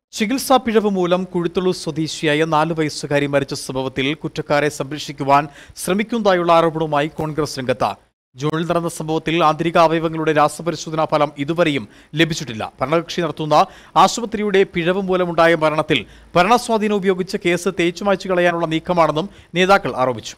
ചികിത്സാ പിഴവ് മൂലം കുഴുത്തുള്ളൂർ സ്വദേശിയായ നാല് വയസ്സുകാരി മരിച്ച സംഭവത്തിൽ കുറ്റക്കാരെ സംരക്ഷിക്കുവാൻ ശ്രമിക്കുന്നതായുള്ള ആരോപണവുമായി കോൺഗ്രസ് രംഗത്ത് ജൂണിൽ നടന്ന സംഭവത്തിൽ ആന്തരിക അവയവങ്ങളുടെ രാസപരിശോധനാ ഫലം ഇതുവരെയും ലഭിച്ചിട്ടില്ല ഭരണകക്ഷി നടത്തുന്ന ആശുപത്രിയുടെ പിഴവ് മൂലമുണ്ടായ മരണത്തിൽ ഭരണസ്വാധീനം ഉപയോഗിച്ച് കേസ് തേച്ചുമായ്ച്ചു കളയാനുള്ള നീക്കമാണെന്നും നേതാക്കൾ ആരോപിച്ചു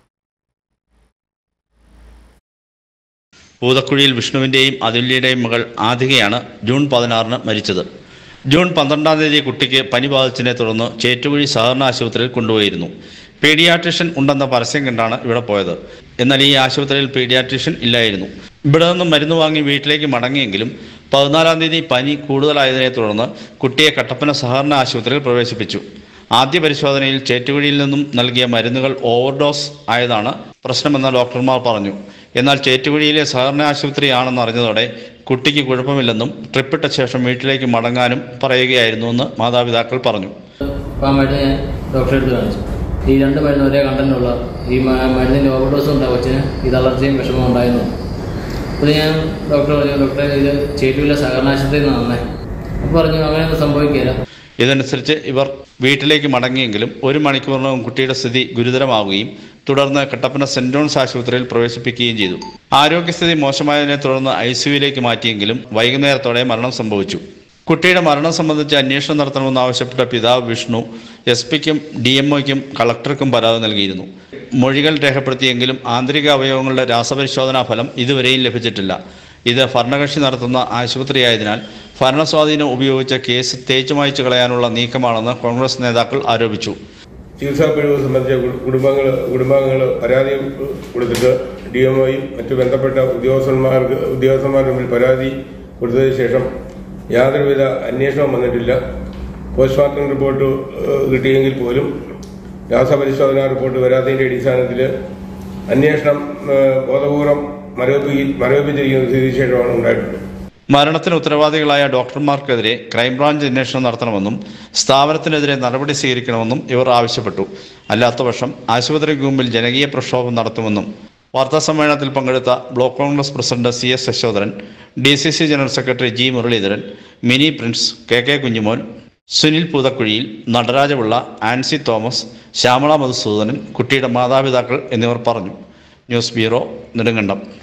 പൂതക്കുഴിയിൽ വിഷ്ണുവിൻ്റെയും അതുല്യയുടെയും മകൾ ആതികയാണ് ജൂൺ പതിനാറിന് മരിച്ചത് ജൂൺ പന്ത്രണ്ടാം തീയതി കുട്ടിക്ക് പനി ബാധിച്ചതിനെ തുടർന്ന് ചേറ്റുകുഴി സഹകരണ ആശുപത്രിയിൽ കൊണ്ടുപോയിരുന്നു പീഡിയാട്രിഷ്യൻ ഉണ്ടെന്ന പരസ്യം കണ്ടാണ് ഇവിടെ പോയത് എന്നാൽ ഈ ആശുപത്രിയിൽ പീഡിയാട്രിഷ്യൻ ഇല്ലായിരുന്നു ഇവിടെ നിന്നും മരുന്ന് വാങ്ങി വീട്ടിലേക്ക് മടങ്ങിയെങ്കിലും പതിനാലാം തീയതി പനി കൂടുതലായതിനെ തുടർന്ന് കുട്ടിയെ കട്ടപ്പന സഹകരണ ആശുപത്രിയിൽ പ്രവേശിപ്പിച്ചു ആദ്യ പരിശോധനയിൽ ചേറ്റുകുഴിയിൽ നിന്നും നൽകിയ മരുന്നുകൾ ഓവർഡോസ് ആയതാണ് പ്രശ്നമെന്ന് ഡോക്ടർമാർ പറഞ്ഞു എന്നാൽ ചേറ്റുകുഴിയിലെ സഹകരണ ആശുപത്രിയാണെന്ന് അറിഞ്ഞതോടെ കുട്ടിക്ക് കുഴപ്പമില്ലെന്നും ട്രിപ്പിട്ട ശേഷം വീട്ടിലേക്ക് മടങ്ങാനും പറയുകയായിരുന്നുവെന്ന് മാതാപിതാക്കൾ പറഞ്ഞു അപ്പോൾ ആ മരുന്ന് ഞാൻ ഡോക്ടറെ അടുത്ത് കാണിച്ചു ഈ രണ്ട് മരുന്ന് ഒരേ കണ്ടന്റുള്ള ഈ മ- മരുന്നിൻ്റെ ഓവർഡോസ് ഉണ്ടാവും കൊച്ചിന് ഇത് അലർജിയും വിഷമവും ഉണ്ടായിരുന്നു അപ്പോൾ ഞാൻ ഡോക്ടറെ പറഞ്ഞു ഡോക്ടറെ ഇത് ചേറ്റുവില്ല സഹകരണ ആശുപത്രിയിൽ നിന്ന് വന്നേ അപ്പോൾ പറഞ്ഞു അങ്ങനെയൊന്നും സംഭവിക്കില്ല ഇതനുസരിച്ച് ഇവർ വീട്ടിലേക്ക് മടങ്ങിയെങ്കിലും ഒരു മണിക്കൂറിനകം കുട്ടിയുടെ സ്ഥിതി ഗുരുതരമാവുകയും തുടർന്ന് കട്ടപ്പന സെന്റ് ജോൺസ് ആശുപത്രിയിൽ പ്രവേശിപ്പിക്കുകയും ചെയ്തു ആരോഗ്യസ്ഥിതി മോശമായതിനെ തുടർന്ന് ഐ സിയുയിലേക്ക് മാറ്റിയെങ്കിലും വൈകുന്നേരത്തോടെ മരണം സംഭവിച്ചു കുട്ടിയുടെ മരണം സംബന്ധിച്ച് അന്വേഷണം നടത്തണമെന്ന് ആവശ്യപ്പെട്ട പിതാവ് വിഷ്ണു എസ് പിക്കും ഡി എം ഒയ്ക്കും കളക്ടർക്കും പരാതി നൽകിയിരുന്നു മൊഴികൾ രേഖപ്പെടുത്തിയെങ്കിലും ആന്തരിക അവയവങ്ങളുടെ രാസപരിശോധനാ ഫലം ഇതുവരെയും ലഭിച്ചിട്ടില്ല ഇത് ഭരണകക്ഷി നടത്തുന്ന ആശുപത്രിയായതിനാൽ ഭരണസ്വാധീനം ഉപയോഗിച്ച് കേസ് തേച്ചു മായ്ച്ചു കളയാനുള്ള നീക്കമാണെന്ന് കോൺഗ്രസ് നേതാക്കൾ ആരോപിച്ചു ചികിത്സാ പിഴവ് സംബന്ധിച്ച കുടുംബങ്ങൾ കുടുംബാംഗങ്ങൾ പരാതി കൊടുത്തിട്ട് ഡി എം ഒയും മറ്റു ബന്ധപ്പെട്ട ഉദ്യോഗസ്ഥന്മാർക്ക് ഉദ്യോഗസ്ഥന്മാർ തമ്മിൽ പരാതി കൊടുത്തതിന് ശേഷം യാതൊരുവിധ അന്വേഷണവും വന്നിട്ടില്ല പോസ്റ്റ്മോർട്ടം റിപ്പോർട്ട് ഏഹ്, കിട്ടിയെങ്കിൽ പോലും രാസപരിശോധനാ റിപ്പോർട്ട് വരാത്തതിന്റെ അടിസ്ഥാനത്തിൽ അന്വേഷണം ഏഹ്, ബോധപൂർവം മരവിപ്പി മരവിപ്പിച്ചിരിക്കുന്ന സ്ഥിതിവിശേഷമാണ് ഉണ്ടായിട്ടുള്ളത് മരണത്തിന് ഉത്തരവാദികളായ ഡോക്ടർമാർക്കെതിരെ ക്രൈംബ്രാഞ്ച് അന്വേഷണം നടത്തണമെന്നും സ്ഥാപനത്തിനെതിരെ നടപടി സ്വീകരിക്കണമെന്നും ഇവർ ആവശ്യപ്പെട്ടു അല്ലാത്തപക്ഷം ആശുപത്രിക്ക് മുമ്പിൽ ജനകീയ പ്രക്ഷോഭം നടത്തുമെന്നും വാർത്താസമ്മേളനത്തിൽ പങ്കെടുത്ത block Congress president C S Yashodharan D C C general secretary G Muraleedharan Mini Prince K K Kunjumon Sunil Poothakuzhiyil Natarajapillai Ancy Thomas Shyamala Madhusoodanan കുട്ടിയുടെ മാതാപിതാക്കൾ എന്നിവർ പറഞ്ഞു ന്യൂസ് ബ്യൂറോ നെടുങ്കണ്ടം